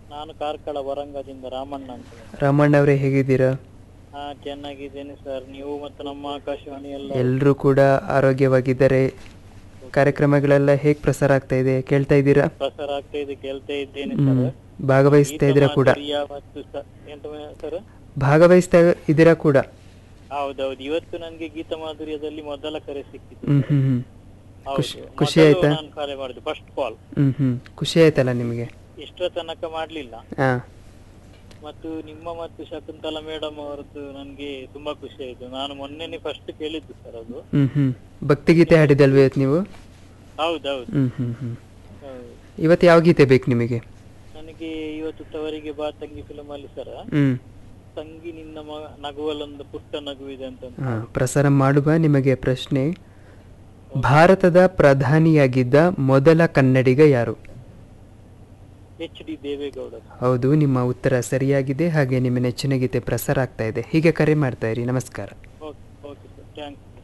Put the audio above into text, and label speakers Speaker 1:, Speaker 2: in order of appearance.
Speaker 1: ನಾನು ಕಾರ್ಕಳ ವರಂಗದಿಂದ ರಾಮಣ್ಣ ಅಂತ
Speaker 2: ರಾಮಣ್ಣ ಅವರೇ ಹೇಗಿದ್ದೀರಾ
Speaker 1: ಹಾ ಚೆನ್ನಾಗಿದ್ದೇನೆ ಸರ್ ನೀವು ಮತ್ತು ನಮ್ಮ ಆಕಾಶವಾಣಿ ಎಲ್ಲ
Speaker 2: ಎಲ್ಲರೂ ಕೂಡ ಆರೋಗ್ಯವಾಗಿದ್ದಾರೆ ಕಾರ್ಯಕ್ರಮಗಳೆಲ್ಲ ಹೇಗೆ ಪ್ರಸಾರ ಆಗ್ತಾ ಇದೆ ಕೇಳ್ತಾ ಇದ್ದೀರಾ
Speaker 1: ಪ್ರಸಾರ ಆಗ್ತಾ ಇದೆ ಕೇಳ್ತಾ ಇದ್ದೇನೆ
Speaker 2: ಹ್ಮ್
Speaker 1: ಸರ್
Speaker 2: ಭಾಗವಹಿಸ್ತಾ ಇದ್ದೀರಾ ಕೂಡ
Speaker 1: ಗೀತಮಾಧುರ್ಯ ಮತ್ತು ಸ- ಎಂತ ಸರ್
Speaker 2: ಭಾಗವಹಿಸ್ತಾ ಇದ್ದೀರಾ ಕೂಡ
Speaker 1: ಹೌದೌದು ಇವತ್ತು ನನಗೆ ಗೀತ ಮಾಧುರ್ಯದಲ್ಲಿ ಮೊದಲ ಕರೆ ಸಿಕ್ಕಿತು
Speaker 2: ಹ್ಮ್ ಹ್ಮ್ ಹ್ಮ್
Speaker 1: ಹೌದು.
Speaker 2: ಖುಷಿ ಖುಷಿ
Speaker 1: ಮೊದಲು
Speaker 2: ಆಯ್ತಾ
Speaker 1: ನಾನು ಕರೆ ಮಾಡಿದ್ದು ಫಸ್ಟ್ ಕಾಲ್
Speaker 2: ಹ್ಮ್ ಹ್ಮ್ ಖುಷಿ ಆಯ್ತಲ್ಲ ನಿಮಗೆ
Speaker 1: ಇಷ್ಟರ ತನಕ ಮಾಡ್ಲಿಲ್ಲ
Speaker 2: ಹಾ
Speaker 1: ಮತ್ತು ನಿಮ್ಮ ಮತ್ತು ಶಕುಂತಲಾ ಮೇಡಮ್ ಅವರದ್ದು ನನಗೆ ತುಂಬಾ ಖುಷಿ ಆಯ್ತು ನಾನು ಮೊನ್ನೆನೆ ಫಸ್ಟ್ ಕೇಳಿದ್ದು ಸರ್ ಅದು
Speaker 2: ಹ್ಮ್ ಹ್ಮ್ ಭಕ್ತಿಗೀತೆ ಹಾಡಿದಲ್ವೇ ಇವತ್ತು ನೀವು
Speaker 1: ಹೌದೌದು
Speaker 2: ಹ್ಮ್ ಹ್ಮ್ ಹ್ಮ್
Speaker 1: ಹೌದು.
Speaker 2: ಇವತ್ತು ಯಾವ ಗೀತೆ ಬೇಕು ನಿಮಗೆ
Speaker 1: ನನಗೆ ಇವತ್ತು ತವರಿಗೆ ಬಾ ತಂಗಿ ಫಿಲಮ್ ಅಲ್ಲಿ ಸರ
Speaker 2: ಹ್ಮ್
Speaker 1: ತಂಗಿ ನಿನ್ನ ಮ ನಗುವಲ್ಲೊಂದು ಪುಟ್ಟ ನಗುವಿದೆ ಅಂತ
Speaker 2: ಹಾ ಪ್ರಸಾರ ಮಾಡುವ ನಿಮಗೆ ಪ್ರಶ್ನೆ ಭಾರತದ ಪ್ರಧಾನಿಯಾಗಿದ್ದ ಮೊದಲ ಕನ್ನಡಿಗ ಯಾರು
Speaker 1: ಎಚ್ ಡಿ ದೇವೇಗೌಡ
Speaker 2: ಹೌದು ನಿಮ್ಮ ಉತ್ತರ ಸರಿಯಾಗಿದೆ ಹಾಗೆ ನಿಮ್ಮ ನೆಚ್ಚಿನ ಗೀತೆ ಪ್ರಸಾರ ಆಗ್ತಾ ಇದೆ ಹೀಗೆ ಕರೆ ಮಾಡ್ತಾ ಇರಿ ನಮಸ್ಕಾರ
Speaker 1: ಓಕೆ ಓಕೆ ಸರ್ ಥ್ಯಾಂಕ್ಸ್